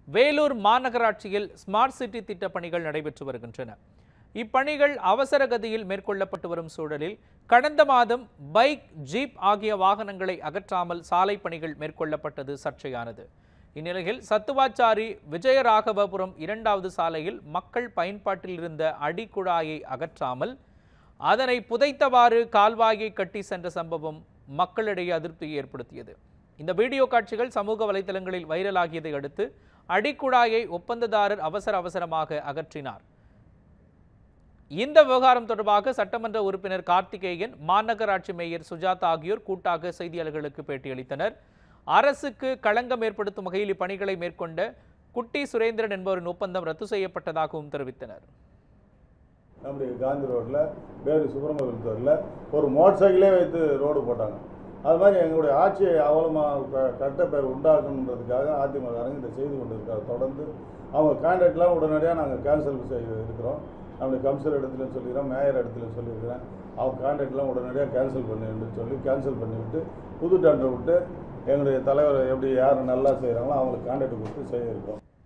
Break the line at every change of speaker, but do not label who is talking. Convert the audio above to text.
வேலூர் மாநகராட்சியில் smart city திட்ட பணிகள் நடைபெற்று வருகின்றன இப்பணிகள் அவசர கதியில் மேற்கொள்ளப்பட்டு வரும் சூழலில் கடந்த மாதம் பைக் ஜீப் ஆகிய வாகனங்களை அகற்றாமல் சாலை பணிகள் மேற்கொள்ளப்பட்டது சர்ச்சையானது இந்நிலையில் சத்துவாச்சாரி விஜயராகவபுரம் இரண்டாவது சாலையில் மக்கள் பயன்பாட்டில் இருந்த அடிக்குழாயை அகற்றாமல் அதனை புதைத்தவாறு கால்வாயை கட்டி சென்ற சம்பவம் மக்களிடையே அதிருப்தியை ஏற்படுத்தியது இந்த வீடியோ காட்சிகள் சமூக வலைதளங்களில் வைரலாகியதை அடுத்து அடிக்குழாயை ஒப்பந்ததாரர் அவசர அவசரமாக அகற்றினார் இந்த விவகாரம் தொடர்பாக சட்டமன்ற உறுப்பினர் கார்த்திகேயன் மாநகராட்சி மேயர் சுஜாதா ஆகியோர் கூட்டாக செய்தியாளர்களுக்கு பேட்டியளித்தனர் அரசுக்கு களங்கம் ஏற்படுத்தும் வகையில் இப்பணிகளை மேற்கொண்ட குட்டி சுரேந்திரன் என்பவரின் ஒப்பந்தம் ரத்து செய்யப்பட்டதாகவும் தெரிவித்தனர்
நம்முடைய காந்தி ரோட்டில் வேறு சுப்பிரமணியபுரத்தில் ஒரு மோட்டர் சைக்கிளே வைத்து ரோடு போட்டாங்க அது மாதிரி எங்களுடைய ஆட்சியை அவலமாக கட்ட பேர் உண்டாக்கணுன்றதுக்காக அதிமுககாரங்க இதை செய்து கொண்டு இருக்காங்க தொடர்ந்து அவங்க கான்ட்ராக்ட்லாம் உடனடியாக நாங்கள் கேன்சல் செய்ய இருக்கிறோம் நம்முடைய கமிஷனர் இடத்துலையும் சொல்லிக்கிறோம் மேயர் இடத்துலையும் சொல்லியிருக்கிறேன் அவங்க கான்ட்ராக்ட்லாம் உடனடியாக கேன்சல் பண்ணின்னு சொல்லி கேன்சல் பண்ணிவிட்டு புது டெண்டர் விட்டு எங்களுடைய தலைவர் எப்படி யார் நல்லா செய்கிறாங்களோ அவங்களுக்கு கான்ட்ராக்ட் கொடுத்து செய்ய இருக்கோம்